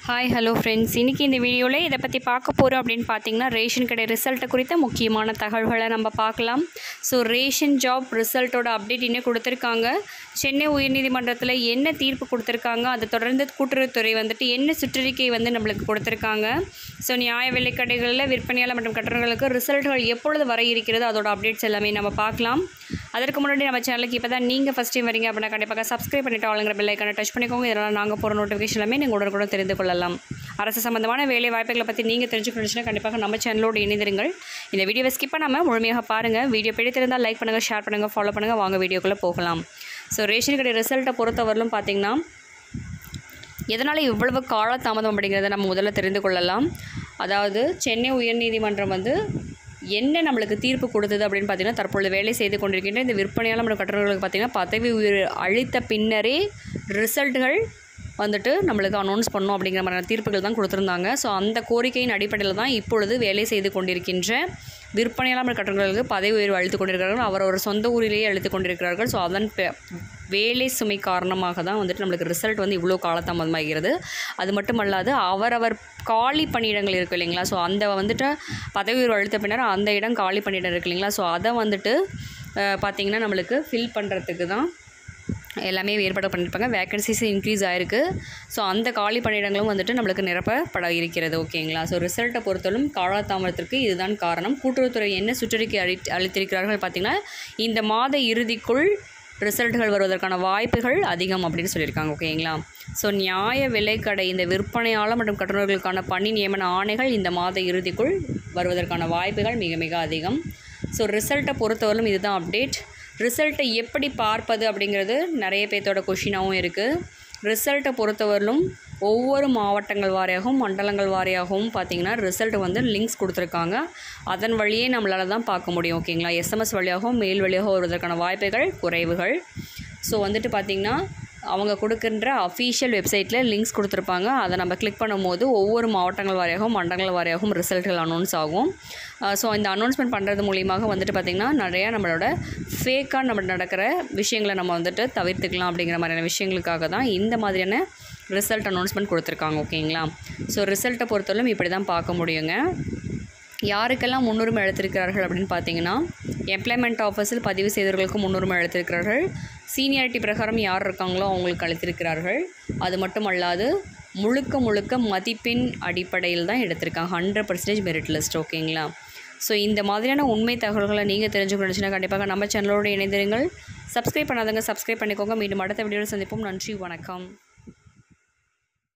hi hello friends இன்றைக்கி இந்த வீடியோவில் இதை பற்றி பார்க்க போகிறோம் அப்படின்னு பார்த்தீங்கன்னா ரேஷன் கடை ரிசல்ட்டை குறித்த முக்கியமான தகவல்களை நம்ம பார்க்கலாம் ஸோ ரேஷன் ஜாப் ரிசல்ட்டோட அப்டேட் இன்னும் கொடுத்துருக்காங்க சென்னை உயர்நீதிமன்றத்தில் என்ன தீர்ப்பு கொடுத்துருக்காங்க அதை தொடர்ந்து கூட்டுறவுத்துறை வந்துட்டு என்ன சுற்றறிக்கை வந்து நம்மளுக்கு கொடுத்துருக்காங்க ஸோ நியாய விலைக் கடைகளில் விற்பனையாளர் மற்றும் கட்டணங்களுக்கு ரிசல்ட்கள் எப்பொழுது வர இருக்கிறது அதோட அப்டேட்ஸ் எல்லாமே நம்ம பார்க்கலாம் அதற்கு முன்னாடி நம்ம சேனலுக்கு இப்போ தான் நீங்கள் ஃபஸ்ட் டைம் வரீங்க அப்படின்னா கண்டிப்பாக சப்ஸ்கிரைப் பண்ணிட்டு ஆளுங்கிற பெல் ஐக்கானை டச் பண்ணிக்கோங்க இதனால் நாங்கள் போகிற நோட்டிஃபிகேஷன் எல்லாமே நீங்கள் உடனுக்குடன் தெரிந்து கொள்ளலாம் அரசு சம்பந்தமான வேலை வாய்ப்புகளை பற்றி நீங்கள் தெரிஞ்சுக்கணுச்சுன்னா கண்டிப்பாக நம்ம சேனலோடு இணைந்திருங்கள் இந்த வீடியோவை ஸ்கிப் பண்ணாமல் முழுமையாக பாருங்கள் வீடியோ பிடித்திருந்தால் லைக் பண்ணுங்கள் ஷேர் பண்ணுங்கள் ஃபாலோ பண்ணுங்கள் வாங்க வீடியோக்குள்ளே போகலாம் ஸோ ரேஷன் கடை ரிசல்ட்டை பொறுத்தவரையிலும் பார்த்தீங்கன்னா எதனால் இவ்வளவு காலதாமதம் அப்படிங்கிறத நம்ம முதல்ல தெரிந்து கொள்ளலாம் அதாவது சென்னை உயர்நீதிமன்றம் வந்து என்ன நம்மளுக்கு தீர்ப்பு கொடுத்தது அப்படின்னு பார்த்தீங்கன்னா தற்பொழுது வேலை செய்து கொண்டிருக்கின்ற இந்த விற்பனையாளர் மற்றும் கட்டணங்களுக்கு பார்த்தீங்கன்னா பதவி உயர் அளித்த பின்னரே ரிசல்ட்டுகள் வந்துட்டு நம்மளுக்கு அனௌன்ஸ் பண்ணணும் அப்படிங்கிற மாதிரியான தீர்ப்புகள் தான் கொடுத்துருந்தாங்க ஸோ அந்த கோரிக்கையின் அடிப்படையில் தான் இப்பொழுது வேலை செய்து கொண்டிருக்கின்ற விற்பனையாளர் மற்றும் கட்டணங்களுக்கு பதவி உயர்வு அளித்து கொண்டிருக்கிறார்கள் அவர் ஒரு சொந்த ஊரிலேயே அளித்து கொண்டிருக்கிறார்கள் ஸோ அதன் பெ- வேலை சுமை காரணமாக தான் வந்துட்டு நம்மளுக்கு ரிசல்ட் வந்து இவ்வளோ காலதாமதமாகிறது அது மட்டும் அல்லாது அவரவர் காலி பணியிடங்கள் இருக்குது இல்லைங்களா ஸோ அந்த வந்துட்டு பதவி உயர்வு அழுத்த பின்னர் அந்த இடம் காலி பணியிடம் இருக்கு இல்லைங்களா ஸோ அதை வந்துட்டு அஹ், பார்த்திங்கன்னா நம்மளுக்கு ஃபில் பண்ணுறதுக்கு தான் எல்லாமே ஏற்பாடு பண்ணியிருப்பாங்க வேகன்சிஸ் இன்க்ரீஸ் ஆயிருக்கு ஸோ அந்த காலி பணியிடங்களும் வந்துட்டு நம்மளுக்கு நிரப்பப்பட இருக்கிறது ஓகேங்களா ஸோ ரிசல்ட்டை பொறுத்தவரைக்கும் காலதாமதத்திற்கு இதுதான் காரணம் கூட்டுறவுத்துறை என்ன சுற்றறிக்கை அளி அளித்திருக்கிறார்கள் பார்த்தீங்கன்னா இந்த மாத இறுதிக்குள் ரிசல்ட்டுகள் வருவதற்கான வாய்ப்புகள் அதிகம் அப்படின்னு சொல்லியிருக்காங்க ஓகேங்களா ஸோ நியாய விலைக்கடை இந்த விற்பனையாளர் மற்றும் கட்டுநர்களுக்கான பணி நியமன ஆணைகள் இந்த மாத இறுதிக்குள் வருவதற்கான வாய்ப்புகள் மிக மிக அதிகம் ஸோ ரிசல்ட்டை பொறுத்தவரையிலும் இதுதான் அப்டேட் ரிசல்ட்டை எப்படி பார்ப்பது அப்படிங்கிறது நிறைய பேர்த்தோட கொஷினாகவும் இருக்குது ரிசல்ட்டை பொறுத்தவரையிலும் ஒவ்வொரு மாவட்டங்கள் வாரியாகவும் மண்டலங்கள் வாரியாகவும் பார்த்தீங்கன்னா ரிசல்ட் வந்து லிங்க்ஸ் கொடுத்துருக்காங்க அதன் வழியே நம்மளால தான் பார்க்க முடியும் ஓகேங்களா எஸ்எம்எஸ் வழியாகவும் மெயில் வழியாகவும் வருவதற்கான வாய்ப்புகள் குறைவுகள் ஸோ வந்துட்டு பார்த்திங்கன்னா அவங்க கொடுக்கின்ற அஃபீஷியல் வெப்சைட்டில் லிங்க்ஸ் கொடுத்துருப்பாங்க அதை நம்ம கிளிக் பண்ணும்போது ஒவ்வொரு மாவட்டங்கள் வாரியாகவும் மண்டலங்கள் வாரியாகவும் ரிசல்ட்கள் அனௌன்ஸ் ஆகும் ஸோ இந்த அனௌன்ஸ்மெண்ட் பண்ணுறது மூலியமாக வந்துட்டு பார்த்திங்கன்னா நிறையா நம்மளோட ஃபேக்காக நம்ம நடக்கிற விஷயங்களை நம்ம வந்துட்டு தவிர்த்துக்கலாம் அப்படிங்கிற மாதிரியான விஷயங்களுக்காக தான் இந்த மாதிரியான ரிசல்ட் அனௌன்ஸ்மெண்ட் கொடுத்துருக்காங்க ஓகேங்களா ஸோ ரிசல்ட்டை பொறுத்தவரைக்கும் இப்படி தான் பார்க்க முடியுங்க யாருக்கெல்லாம் முன்னுரிமை அளித்திருக்கிறார்கள் அப்படின்னு பார்த்தீங்கன்னா எம்ப்ளாய்மெண்ட் ஆஃபீஸில் பதிவு செய்தவர்களுக்கு முன்னுரிமை அளித்திருக்கிறார்கள் சீனியாரிட்டி பிரகாரம் யார் இருக்காங்களோ அவங்களுக்கு அளித்திருக்கிறார்கள் அது மட்டும் அல்லாது முழுக்க முழுக்க மதிப்பெண் அடிப்படையில் தான் எடுத்திருக்காங்க ஹண்ட்ரட் பர்சன்டேஜ் மெரிட் லிஸ்ட் ஓகேங்களா ஸோ இந்த மாதிரியான உண்மை தகவல்களை நீங்கள் தெரிஞ்சுக்கணுச்சுன்னா கண்டிப்பாக நம்ம சேனலோடு இணைந்திருங்கள் சப்ஸ்கிரைப் பண்ணாதவங்க சப்ஸ்கிரைப் பண்ணிக்கோங்க மீண்டும் அடுத்த வீடியோவில் சந்திப்போம் நன்றி வணக்கம்